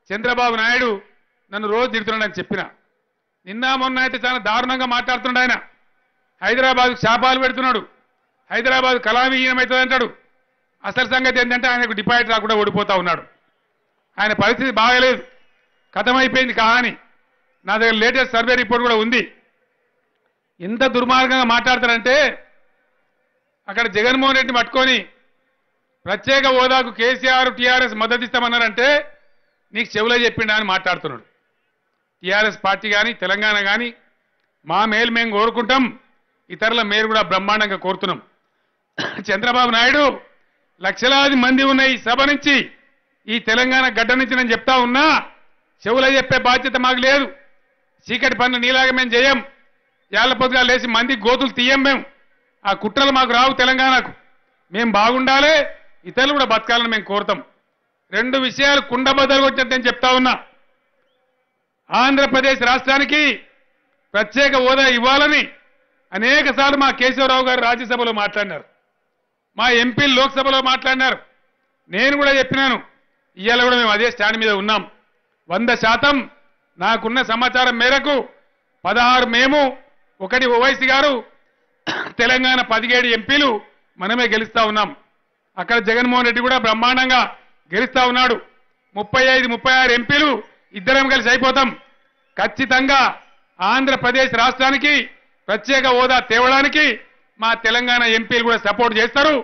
చంద్రబాబు నాయుడు నన్ను రోజు తిడుతున్నాడని చెప్పిన నిన్న మొన్న అయితే చాలా దారుణంగా మాట్లాడుతున్నాడు ఆయన హైదరాబాద్ శాపాలు పెడుతున్నాడు హైదరాబాద్ కళావిహీనమవుతుంది అంటాడు అసలు సంగతి ఏంటంటే ఆయనకు డిపాజిట్ రాకుండా ఓడిపోతా ఉన్నాడు ఆయన పరిస్థితి బాగలేదు కథమైపోయింది కహాని నా దగ్గర లేటెస్ట్ సర్వే రిపోర్ట్ కూడా ఉంది ఎంత దుర్మార్గంగా మాట్లాడతారంటే అక్కడ జగన్మోహన్ రెడ్డిని పట్టుకొని ప్రత్యేక హోదాకు కేసీఆర్ టీఆర్ఎస్ మద్దతు ఇస్తామన్నారంటే నీకు చెవులో చెప్పిండా అని మాట్లాడుతున్నాడు టీఆర్ఎస్ పార్టీ కానీ తెలంగాణ కానీ మా మేలు మేము కోరుకుంటాం ఇతరుల మేలు కూడా బ్రహ్మాండంగా కోరుతున్నాం చంద్రబాబు నాయుడు లక్షలాది మంది ఉన్న ఈ సభ నుంచి ఈ తెలంగాణ గడ్డ నుంచి నేను చెప్తా ఉన్నా చెవులో చెప్పే బాధ్యత మాకు లేదు చీకటి పనులు నీలాగా మేము చేయం ఏళ్ల పొద్దుగా లేచి మంది గోతులు తీయం మేము ఆ కుట్రలు మాకు రావు తెలంగాణకు మేము బాగుండాలి ఇతరులు కూడా బతకాలని మేము కోరుతాం రెండు విషయాలు కుండబద్దలు కొట్టినట్టు నేను చెప్తా ఉన్నా ఆంధ్రప్రదేశ్ రాష్ట్రానికి ప్రత్యేక హోదా ఇవ్వాలని అనేక సార్లు మా కేశవరావు గారు రాజ్యసభలో మాట్లాడినారు మా ఎంపీలు లోక్సభలో మాట్లాడినారు నేను కూడా చెప్పినాను ఇవాళ కూడా మేము అదే స్టాండ్ మీద ఉన్నాం వంద శాతం నాకున్న సమాచారం మేరకు పదహారు మేము ఒకటి ఓవైసీ గారు తెలంగాణ పదిహేడు ఎంపీలు మనమే గెలుస్తా ఉన్నాం అక్కడ జగన్మోహన్ రెడ్డి కూడా బ్రహ్మాండంగా గెలుస్తా ఉన్నాడు ముప్పై ఐదు ముప్పై ఆరు ఎంపీలు ఇద్దరం కలిసి అయిపోతాం ఖచ్చితంగా ఆంధ్రప్రదేశ్ రాష్ట్రానికి ప్రత్యేక హోదా తేవడానికి మా తెలంగాణ ఎంపీలు కూడా సపోర్ట్ చేస్తారు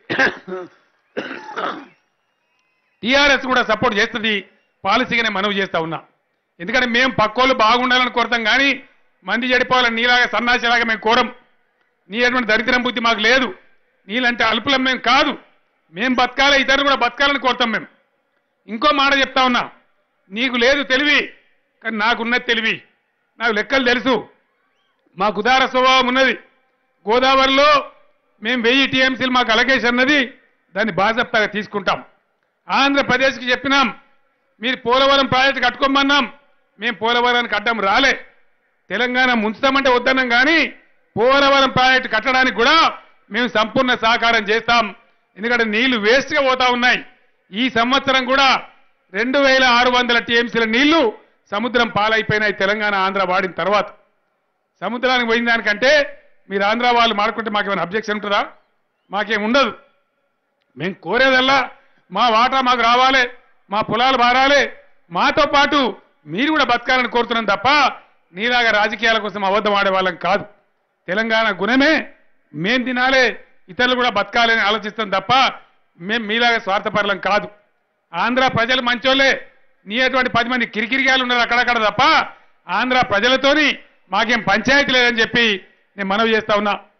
టీఆర్ఎస్ కూడా సపోర్ట్ చేస్తుంది పాలసీగానే మనవి చేస్తా ఉన్నా ఎందుకంటే మేము పక్కోళ్ళు బాగుండాలని కోరతాం కానీ మంది చెడిపోవాలని నీలాగా సన్నాసిలాగా మేము కోరం నీ అటువంటి దరిద్రం బుద్ధి మాకు లేదు నీలంటే అల్పులం మేము కాదు మేము బతకాలి ఇతరులు కూడా బతకాలని కోరుతాం మేము ఇంకో మాట చెప్తా ఉన్నా నీకు లేదు తెలివి కానీ నాకున్నది తెలివి నాకు లెక్కలు తెలుసు మాకు ఉదార స్వభావం ఉన్నది గోదావరిలో మేము వెయ్యి టీఎంసీలు మాకు అలకేషన్ అన్నది దాన్ని బాజప్తాగా తీసుకుంటాం ఆంధ్రప్రదేశ్కి చెప్పినాం మీరు పోలవరం ప్రాజెక్టు కట్టుకోమన్నాం మేము పోలవరానికి అడ్డం రాలే తెలంగాణ ముంచుతామంటే వద్దన్నాం కానీ పోలవరం ప్రాజెక్టు కట్టడానికి కూడా మేము సంపూర్ణ సహకారం చేస్తాం ఎందుకంటే నీళ్లు వేస్ట్గా పోతా ఉన్నాయి ఈ సంవత్సరం కూడా రెండు వేల ఆరు వందల టీఎంసీల నీళ్లు సముద్రం పాలైపోయినాయి తెలంగాణ ఆంధ్ర వాడిన తర్వాత సముద్రానికి పోయిన దానికంటే మీరు ఆంధ్ర వాళ్ళు మాడుకుంటే మాకేమైనా అబ్జెక్షన్ ఉంటుందా మాకేం ఉండదు మేము కోరేదల్లా మా వాటా మాకు రావాలి మా పొలాలు మారాలి మాతో పాటు మీరు కూడా బతకాలని కోరుతున్నాం తప్ప నీలాగా రాజకీయాల కోసం అబద్ధం ఆడే వాళ్ళం కాదు తెలంగాణ గుణమే మేం తినాలి ఇతరులు కూడా బతకాలని ఆలోచిస్తాం తప్ప మేం మీలాగా స్వార్థపరలం కాదు ఆంధ్ర ప్రజలు మంచోళ్ళే నీ అటువంటి పది మంది కిరికిరిగాలు ఉన్నారు అక్కడక్కడ తప్ప ఆంధ్ర ప్రజలతోని మాకేం పంచాయతీ లేదని చెప్పి నేను మనవి చేస్తా ఉన్నా